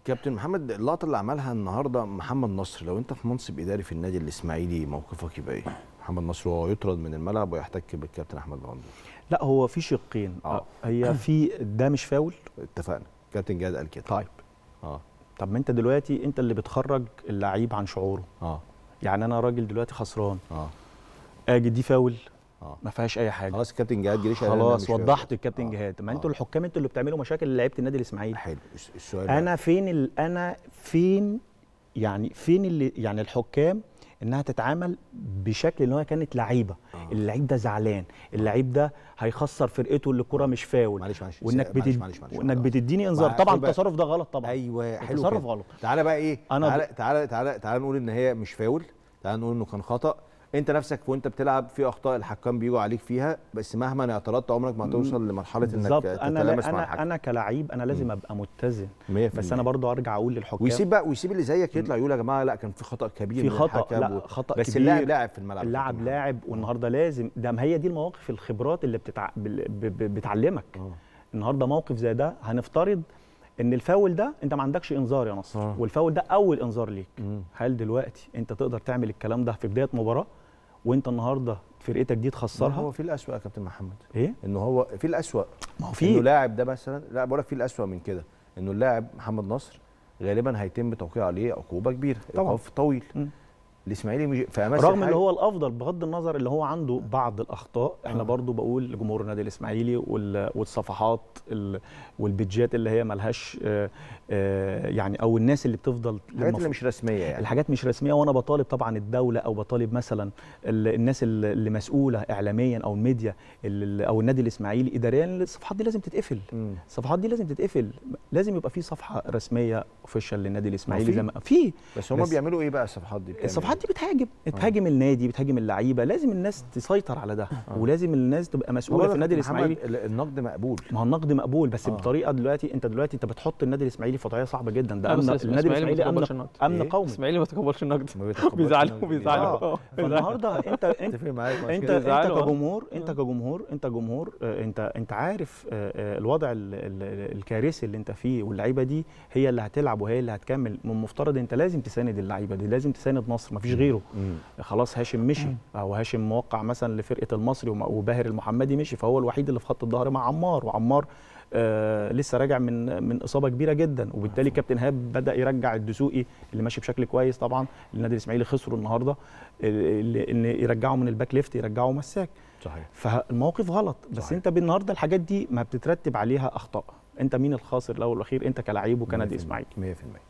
كابتن محمد اللقطه اللي عملها النهارده محمد نصر لو انت في منصب اداري في النادي الاسماعيلي موقفك يبقى ايه محمد نصر وهو يطرد من الملعب ويحتك بالكابتن احمد الغندور لا هو في شقين آه. هي في ده مش فاول اتفقنا كابتن جهاد قال كده طيب اه طب ما انت دلوقتي انت اللي بتخرج اللعيب عن شعوره اه يعني انا راجل دلوقتي خسران اه اجي دي فاول اه ما فيهاش اي حاجه خلاص كابتن جهاد جريش قال إنها خلاص مش فاول. وضحت الكابتن آه. جهاد ما آه. انتوا الحكام انتوا اللي بتعملوا مشاكل لعيبه النادي الاسماعيلي حلو الس- السؤال بقى. انا فين ال... انا فين يعني فين اللي يعني الحكام انها تتعامل بشكل ان هو كانت لعيبه آه. اللعيب ده زعلان اللعيب ده هيخسر فرقته اللي الكره مش فاول معلش معلش وانك معلش بتد... معلش معلش وانك معلش. بتديني انذار مع- طبعا خد بالك. التصرف ده غلط طبعا ايوه حلو التصرف كده. غلط تعالى بقى ايه أنا تعالى تعالى تعالى تعالى نقول ان هي مش فاول تعالى نقول انه كان خطا انت نفسك وانت بتلعب في اخطاء الحكام بيجوا عليك فيها بس مهما اعترضت عمرك ما هتوصل لمرحله انك بالظبط انا تتلامس لا مع انا الحكم انا كلعيب انا لازم ابقى متزن 100% بس انا برضو ارجع اقول للحكام ويسيب بقى ويسيب اللي زيك يطلع يقول يا جماعه لا كان في خطا كبير في من خطا الحكم لا و- خطا بس كبير اللاعب لاعب في الملعب اللاعب كابتن لاعب والنهارده لازم ده ما هي دي المواقف الخبرات اللي بتتع... بال- ب... ب... بتعلمك آه. النهارده موقف زي ده هنفترض ان الفاول ده انت ما عندكش انذار يا نصر آه. والفاول ده اول انذار ليك مم. هل دلوقتي انت تقدر تعمل الكلام ده في بدايه مباراه وانت النهارده فرقتك دي ما تخسرها هو في الاسوء يا كابتن محمد ايه انه هو في الاسوء ما هو انه في لاعب ده مثلا لا بقول لك في الاسوء من كده انه اللاعب محمد نصر غالبا هيتم توقيع عليه عقوبه كبيره طبعاً. ايقاف طويل مم. الاسماعيلي مش في امس رغم ان الحال- هو الافضل بغض النظر اللي هو عنده بعض الاخطاء احنا آه. برضو بقول لجمهور النادي الاسماعيلي وال- والصفحات ال- والبيدجات اللي هي ملهاش آه، آه، يعني او الناس اللي بتفضل الحاجات اللي المف- مش رسميه يعني الحاجات مش رسميه وانا بطالب طبعا الدوله او بطالب مثلا ال- الناس ال- اللي مسؤوله اعلاميا او الميديا ال- او النادي الاسماعيلي اداريا الصفحات دي لازم تتقفل مم. الصفحات دي لازم تتقفل لازم يبقى في صفحه رسميه اوفيشال للنادي الاسماعيلي في؟ زي ما في بس هما بس- بيعملوا ايه بقى الصفحات دي بتعمل الصفحات إيه؟ دي بتهاجم بتهاجم النادي بتهاجم اللعيبه لازم الناس تسيطر على ده ولازم الناس تبقى مسؤوله بقول في لك النادي محمد، الاسماعيلي ال- النقد مقبول ما هو النقد مقبول بس آه. بطريقه دلوقتي انت دلوقتي انت بتحط النادي الاسماعيلي في وضعيه صعبه جدا ده لا، بس امن الإسماعيلي النادي ما الاسماعيلي بيتقبلش امن النقد. امن إيه؟ قومي الاسماعيلي ما تقبلش النقد ما بيتقبلش بيزعلوا النقد. بيزعلوا آه. اه فالنهارده انت انت اتفق معاك انت انت انت بيزعلوا، آه. كجمهور انت كجمهور انت جمهور آه، انت انت عارف آه، آه، الوضع ال- ال- الكارثي اللي انت فيه واللعيبه دي هي اللي هتلعب وهي اللي هتكمل من المفترض انت لازم تساند اللعيبه دي لازم تساند نصر مفيش غيره خلاص هاشم مشي او هاشم موقع مثلا لفرقه المصري وم- وباهر المحمدي مشي فهو الوحيد اللي في خط الظهر مع عمار وعمار آه لسه راجع من من اصابه كبيره جدا وبالتالي كابتن هاب بدا يرجع الدسوقي اللي ماشي بشكل كويس طبعا النادي الاسماعيلي خسروا النهارده اللي- ان يرجعوا من الباك ليفت يرجعوا مساك صحيح فالموقف غلط بس صحيح. انت بالنهارده الحاجات دي ما بتترتب عليها اخطاء انت مين الخاسر الاول والاخير انت كلاعب وكنادي اسماعيلي 100%